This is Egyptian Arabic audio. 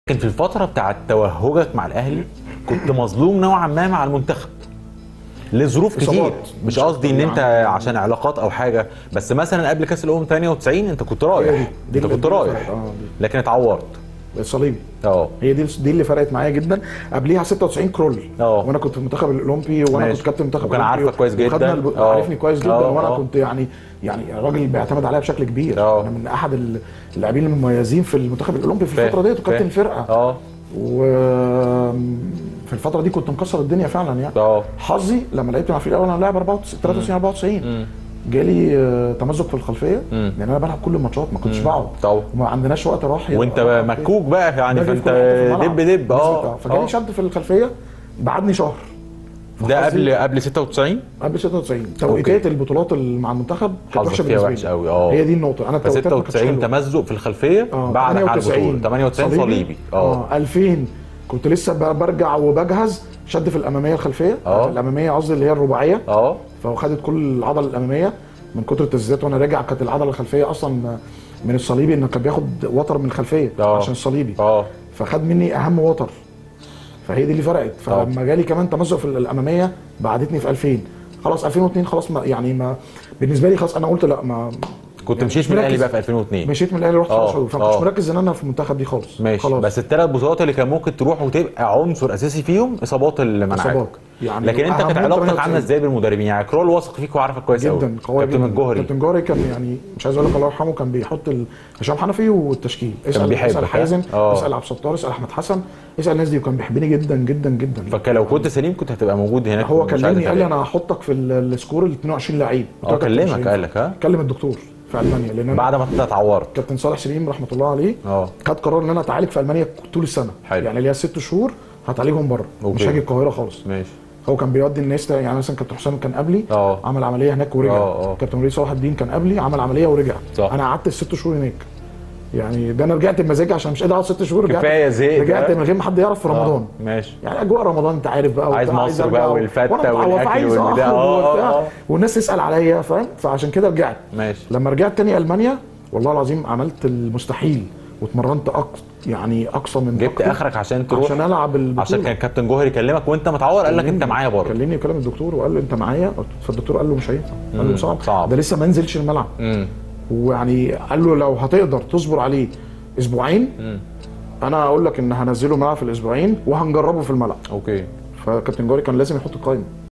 لكن في الفتره بتاعت توهجك مع الاهلي كنت مظلوم نوعا ما مع المنتخب لظروف كتير إصابات. مش مش قصدي ان انت يعني- عشان علاقات او حاجه بس مثلا قبل كاس الامم 98 انت كنت رايح هي دي. دي انت اللي- كنت دي اللي رايح فرقت. آه، دي. لكن اتعورت الصليبي اه هي دي دي اللي فرقت معايا جدا قبليها 96 كرول اه. وانا كنت في المنتخب الاولمبي وانا ماشي. كنت كابتن المنتخب وكان الأولمبي عارفك كويس جدا. وخدنا الب- اه. عارفني كويس جدا اه، وانا اه. كنت يعني يعني راجل بيعتمد عليا بشكل كبير اه. انا من احد اللاعبين المميزين في المنتخب الاولمبي في فاهم، الفتره ديت وكابتن فاهم. الفرقه اه وفي الفتره دي كنت مكسر الدنيا فعلا يعني اه حظي لما لعبت مع الفريق الاول انا لاعب 94 93 94 جالي آه، تمزق في الخلفيه مم. لان انا بلعب كل الماتشات ما كنتش بقعد طبعا وما عندناش وقت راحه وانت بقى مكوك بقى يعني باجي في فانت كل حتة في الملعب. دب دب اه بالظبط. فجالي آه. شد في الخلفيه بعدني شهر ده فحظي- قبل قبل 96 قبل 96 توقيتات البطولات اللي مع المنتخب كانت حظك وحشه فيها بالنسبه وحش لي قوي اه هي دي النقطه انا ف التوقيتات ما كانتش 96 حلوة. تمزق في الخلفيه آه، بعد على البطوله 98 صليبي اه اه 2000 كنت لسه ب- برجع وبجهز شد في الاماميه الخلفيه آه. الاماميه قصدي اللي هي الرباعيه اه فخدت كل العضله الاماميه من كتر التسديدات وانا راجع كانت العضله الخلفيه اصلا من الصليبي انه كان بياخد وتر من الخلفيه آه. عشان الصليبي اه فخد مني اهم وتر فهي دي اللي فرقت طب. فلما جالي كمان تمزق في الاماميه بعدتني في 2000 خلاص 2002 خلاص ما يعني ما بالنسبه لي خلاص انا قلت لا ما كنت يعني مشيت مش من الاهلي مركز. بقى في 2002 مشيت من الاهلي رحت آه، خلاص حدود فما كنتش آه. مركز ان انا في المنتخب دي خالص ماشي خلاص بس الثلاث بطولات اللي كان ممكن تروح وتبقى عنصر اساسي فيهم اصابات اللي منعك إصابات. يعني لكن انت كانت أهمهم علاقتك 98. عامله ازاي بالمدربين يعني كرول واثق فيك وعارفك كويس قوي جدا قوي كابتن جدا الجوهري كابتن جوهري كان يعني مش عايز اقول لك الله يرحمه كان بيحط ال- هشام حنفي والتشكيل اسال بيحبك، اسال ها؟ حازم آه. اسال عبد الستار اسال احمد حسن اسال الناس دي وكان بيحبني جدا جدا جدا فكان لو كنت سليم كنت هتبقى موجود هناك هو مش عايز كلمني قال لي أتابع. انا هحطك في ال- السكور ال 22 لعيب قلت له اه يا كابتن مش كلمك هينفع. قال لك ها كلم الدكتور في المانيا لان أنا بعد ما انت اتعورت كابتن صالح سليم رحمه الله عليه اه خد قرار ان انا اتعالج في المانيا طول السنه حلو. يعني اللي هي ست شهور هتعالجهم بره أوكي. مش هاجي القاهره خالص ماشي هو كان بيودي الناس تا- يعني مثلا كابتن حسام كان قبلي اه عمل عمليه هناك ورجع آه، آه. كابتن وليد صلاح الدين كان قبلي عمل عمليه ورجع صح. انا قعدت الست شهور هناك يعني ده انا رجعت بمزاجي عشان مش قادر اقعد ست شهور رجعت كفايه زهقت رجعت ها؟ من غير ما حد يعرف في رمضان آه، ماشي يعني اجواء رمضان انت عارف بقى عايز وبتاع، مصر أرجع بقى و- والفتة وأنا والأكل عايز والبتاع. أخرج آه، وبتاع. آه. والناس تسال عليا فاهم فعشان كده رجعت ماشي لما رجعت تاني المانيا والله العظيم عملت المستحيل واتمرنت أقصى يعني اقصى من جبت طاقتي اخرك عشان تروح عشان العب البطوله عشان كان كابتن جوهري يكلمك وانت متعور قال لك انت معايا برضه كلمني وكلم الدكتور وقال له انت معايا فالدكتور قال له مش هينفع قال له مم، صعب صعب. ده لسه ما نزلش الملعب امم ويعني قال له لو هتقدر تصبر عليه اسبوعين مم. انا اقول لك ان هنزله الملعب في الاسبوعين وهنجربه في الملعب اوكي فكابتن جوري كان لازم يحط القائمه